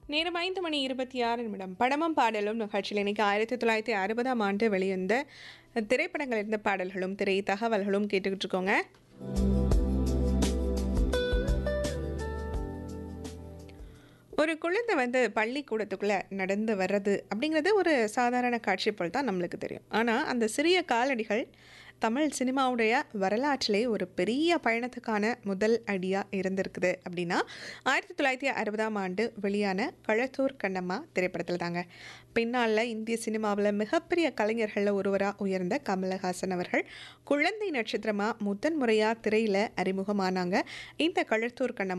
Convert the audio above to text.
நேரம் ஐந்து மணி இருபத்தி ஆறு நிமிடம் படமும் பாடலும் நிகழ்ச்சியில் இன்னைக்கு ஆயிரத்தி தொள்ளாயிரத்தி அறுபதாம் ஆண்டு வெளிவந்த திரைப்படங்கள் இருந்த பாடல்களும் திரை தகவல்களும் கேட்டுக்கிட்டு இருக்கோங்க ஒரு குழந்தை வந்து பள்ளிக்கூடத்துக்குள்ளே நடந்து வர்றது அப்படிங்கிறது ஒரு சாதாரண காட்சி போல் தான் நம்மளுக்கு தெரியும் ஆனால் அந்த சிறிய காலடிகள் தமிழ் சினிமாவுடைய வரலாற்றிலே ஒரு பெரிய பயணத்துக்கான முதல் அடியாக இருந்திருக்குது அப்படின்னா ஆயிரத்தி தொள்ளாயிரத்தி அறுபதாம் ஆண்டு வெளியான களத்தூர் கண்ணம்மா திரைப்படத்தில் தாங்க பின்னால் இந்திய சினிமாவில் மிகப்பெரிய கலைஞர்களில் ஒருவராக உயர்ந்த கமலஹாசன் அவர்கள் குழந்தை நட்சத்திரமாக முதன் முறையாக திரையில் அறிமுகமானாங்க இந்த களத்தூர் கண்ணம்மா